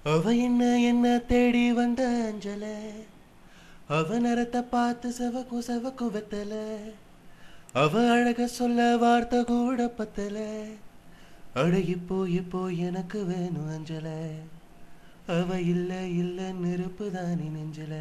அவ என்ன என்ன தேடி வந்த அஞ்சல அவ நிறத்தை பார்த்து செவக்கும் செவக்கும் வெத்தல அவ அழக சொல்ல வார்த்தை கூட பத்தல அழகி போய் போய் எனக்கு வேணும் அஞ்சல அவ இல்ல இல்ல நெருப்பு தானி நெஞ்சல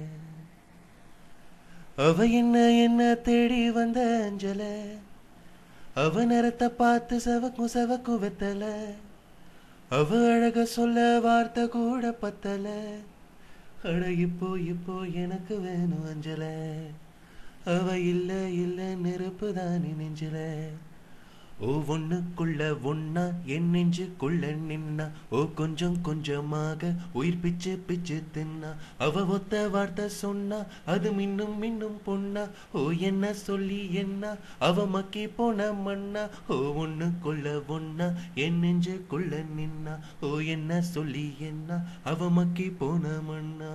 அவ என்ன என்ன தேடி வந்த அஞ்சல அவ நிறத்தை பார்த்து செவக்கும் செவக்கும் வெத்தல அவ அழக சொல்ல வார்த்தை கூட பத்தல அட இப்போ இப்போ எனக்கு வேணும் அஞ்சல அவ இல்ல இல்ல நெருப்பு தானே நெஞ்சல ஓ ஒண்ணுக்குள்ள ஒன்னா என் நெஞ்சுக்குள்ள நின்னா ஓ கொஞ்சம் கொஞ்சமாக உயிர் பிச்சு பிச்சு தின்னா அவ ஒத்த வார்த்தை சொன்னா அது மின்னும் மின்னும் பொன்னா ஓ என்ன சொல்லி என்ன அவ மக்கி போன மண்ணா ஓ ஒண்ணுக்குள்ள ஒன்னா என் நெஞ்சுக்குள்ள நின்னா ஓ என்ன சொல்லி என்ன அவ மக்கி போன மண்ணா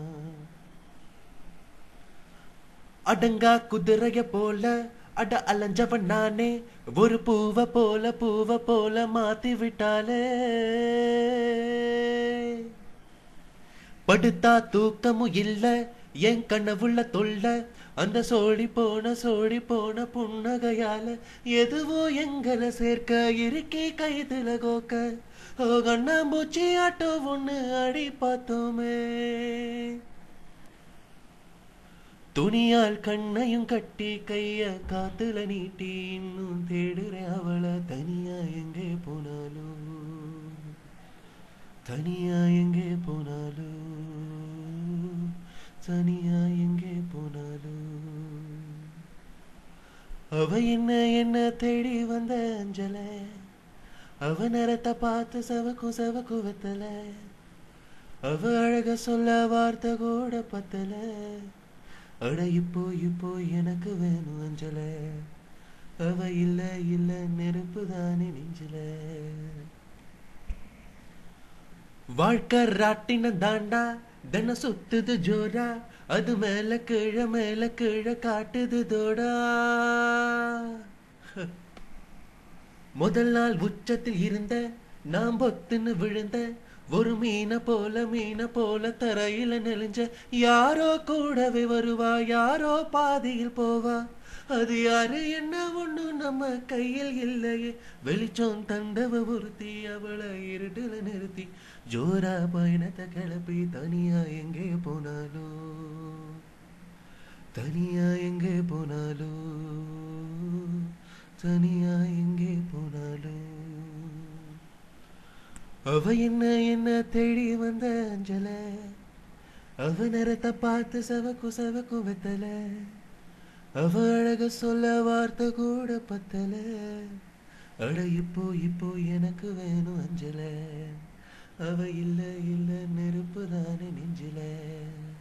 அடங்கா குதிரைய போல அட அலைஞ்சவன் நானே ஒரு பூவ போல பூவ போல மாத்தி விட்டாலே படுத்தா தூக்கமும் இல்ல என் கனவுள்ள தொல்ல அந்த சோடி போன சோடி போன புன்னகையால எதுவோ எங்களை சேர்க்க இறுக்கி கைதுல கோக்க ஓ கண்ணாம்பூச்சி ஆட்டோ ஒண்ணு அடி பார்த்தோமே துணியால் கண்ணையும் கட்டி கைய காத்துல நீட்டி இன்னும் தேடுறேன் அவளை தனியா எங்கே போனாலும் தனியா எங்கே போனாலும் தனியா எங்கே போனாலும் அவ என்ன என்ன தேடி வந்த அஞ்சல அவ நேரத்தை பார்த்து சவக்கும் சவக்கும் வெத்தல அவ அழக சொல்ல வார்த்தை கூட பத்தல அட இப்போ இப்போ எனக்கு வேணும் அஞ்சல அவ இல்ல இல்ல நெருப்பு தானே நெஞ்சல வாழ்க்கை ராட்டின தாண்டா தன சுத்துது ஜோரா அது மேல கீழ மேல கீழ காட்டுது தோடா முதல் நாள் உச்சத்தில் இருந்த நாம் பொத்துன்னு விழுந்த ஒரு மீன போல மீன போல தரையில நெளிஞ்ச யாரோ கூடவே வருவா யாரோ பாதியில் போவா அது யாரு என்ன ஒண்ணு நம்ம கையில் இல்லையே வெளிச்சம் தந்தவ ஒருத்தி அவளை இருட்டுல நிறுத்தி ஜோரா பயணத்தை கிளப்பி தனியா எங்கே போனாலோ தனியா எங்கே போனாலோ தனியா எங்கே போனாலோ அவ என்ன என்ன தேடி வந்த அஞ்சல அவ நேரத்தை பார்த்து சவக்கு சவக்கு வெத்தல அவ அழக சொல்ல வார்த்தை கூட பத்தல அட இப்போ இப்போ எனக்கு வேணும் அஞ்சல அவ இல்ல இல்ல நெருப்பு தானே நெஞ்சில